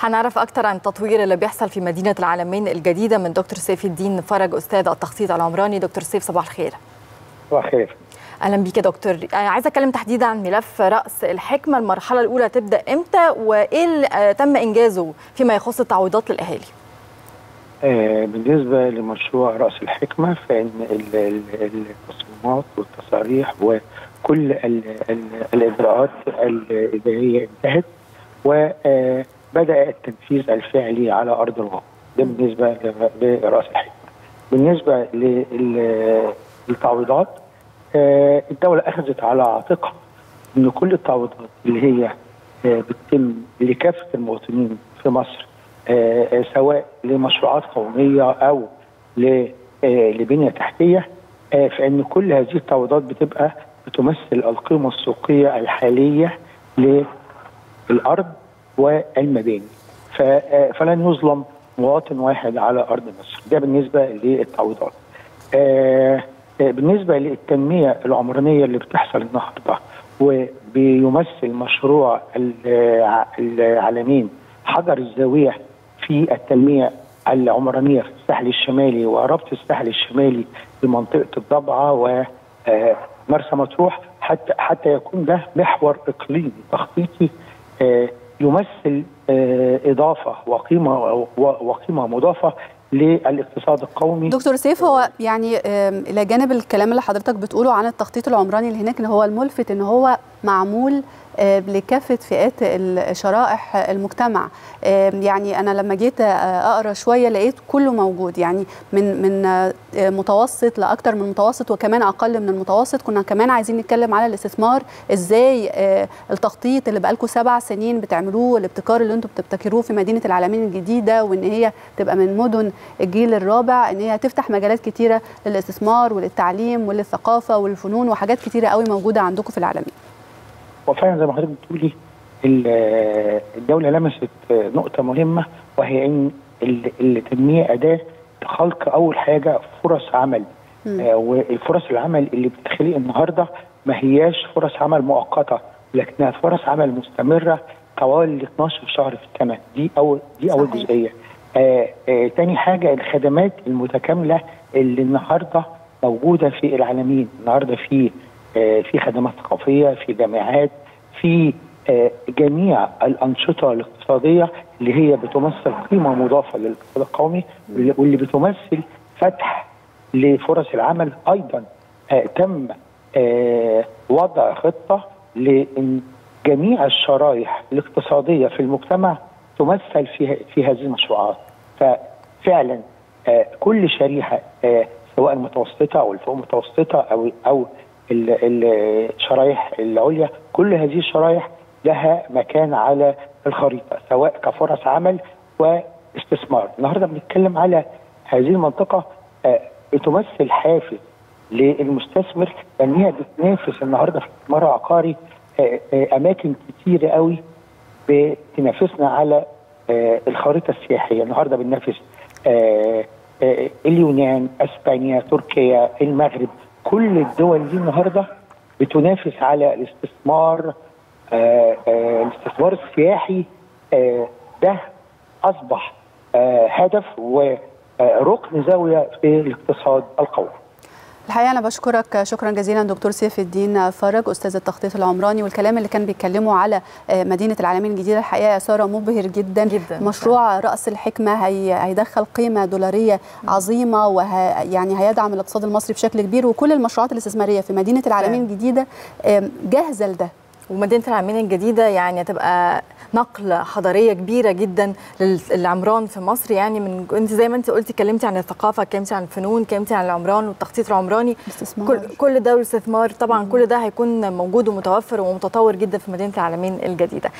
هنعرف اكتر عن التطوير اللي بيحصل في مدينه العالمين الجديده من دكتور سيف الدين فرج استاذ التخطيط العمراني دكتور سيف صباح الخير صباح الخير اهلا بيك يا دكتور عايزه اتكلم تحديدا عن ملف راس الحكمه المرحله الاولى تبدا امتى وايه اللي تم انجازه فيما يخص التعويضات للاهالي آه بالنسبه لمشروع راس الحكمه فان التصميمات والتصاريح وكل ال ال الاجراءات الاداريه انتهت وبدا التنفيذ الفعلي على ارض الواقع ده بالنسبه لراس الحكمه بالنسبه للتعويضات الدولة أخذت على عاتقها أن كل التعويضات اللي هي بتتم لكافة المواطنين في مصر سواء لمشروعات قومية أو لبنية تحتية فإن كل هذه التعويضات بتبقى بتمثل القيمة السوقية الحالية للأرض والمباني فلن يظلم مواطن واحد على أرض مصر ده بالنسبة للتعويضات بالنسبه للتنميه العمرانيه اللي بتحصل النهارده وبيمثل مشروع العالمين حجر الزاويه في التنميه العمرانيه في الساحل الشمالي وربط الساحل الشمالي بمنطقه الضبعه ومرسى مطروح حتى حتى يكون ده محور اقليمي تخطيطي يمثل اضافه وقيمه وقيمه مضافه للاقتصاد القومي دكتور سيف هو يعني الى جانب الكلام اللي حضرتك بتقوله عن التخطيط العمراني اللي هناك هو الملفت ان هو معمول لكافه فئات شرائح المجتمع يعني انا لما جيت اقرا شويه لقيت كله موجود يعني من من متوسط لاكثر من متوسط وكمان اقل من المتوسط كنا كمان عايزين نتكلم على الاستثمار ازاي التخطيط اللي بقالكم سبع سنين بتعملوه الابتكار اللي انتم بتبتكروه في مدينه العالمين الجديده وان هي تبقى من مدن الجيل الرابع ان هي تفتح مجالات كتيره للاستثمار وللتعليم وللثقافه والفنون وحاجات كتيره قوي موجوده عندكم في العالمين وفعلا زي ما حضرتك بتقولي الدوله لمست نقطه مهمه وهي ان التنميه اداه لخلق اول حاجه فرص عمل آه والفرص العمل اللي بتخلق النهارده ما هياش فرص عمل مؤقته لكنها فرص عمل مستمره طوال 12 شهر في السنه دي اول دي اول صحيح. جزئيه آه آه تاني حاجه الخدمات المتكامله اللي النهارده موجوده في العالمين النهارده في في خدمات ثقافيه في جامعات في جميع الانشطه الاقتصاديه اللي هي بتمثل قيمه مضافه للاقتصاد القومي واللي بتمثل فتح لفرص العمل ايضا تم وضع خطه لان جميع الشرائح الاقتصاديه في المجتمع تمثل في في هذه المشروعات ففعلا كل شريحه سواء المتوسطه او الفوق متوسطه او او الشرايح العليا كل هذه الشرايح لها مكان على الخريطه سواء كفرص عمل واستثمار النهارده بنتكلم على هذه المنطقه بتمثل حافز للمستثمر لان هي بتنافس النهارده في الاستثمار العقاري اماكن كتيره قوي بتنافسنا على الخريطه السياحيه النهارده بننافس اليونان اسبانيا تركيا المغرب كل الدول دي النهارده بتنافس على الاستثمار آآ آآ الاستثمار السياحي ده اصبح هدف وركن زاويه في الاقتصاد القومي. الحقيقه انا بشكرك شكرا جزيلا دكتور سيف الدين فرج استاذ التخطيط العمراني والكلام اللي كان بيتكلموا على مدينه العالمين الجديده الحقيقه ساره مبهر جدا, جدا مشروع راس الحكمه هي هيدخل قيمه دولاريه عظيمه وه يعني هيدعم الاقتصاد المصري بشكل كبير وكل المشروعات الاستثماريه في مدينه العالمين الجديده جاهزه لده ومدينه العالمين الجديده يعني هتبقى نقله حضاريه كبيره جدا للعمران في مصر يعني من انت زي ما انت قلتي اتكلمتي عن الثقافه اتكلمتي عن الفنون اتكلمتي عن العمران والتخطيط العمراني كل, كل ده والاستثمار طبعا مم. كل ده هيكون موجود ومتوفر ومتطور جدا في مدينه العالمين الجديده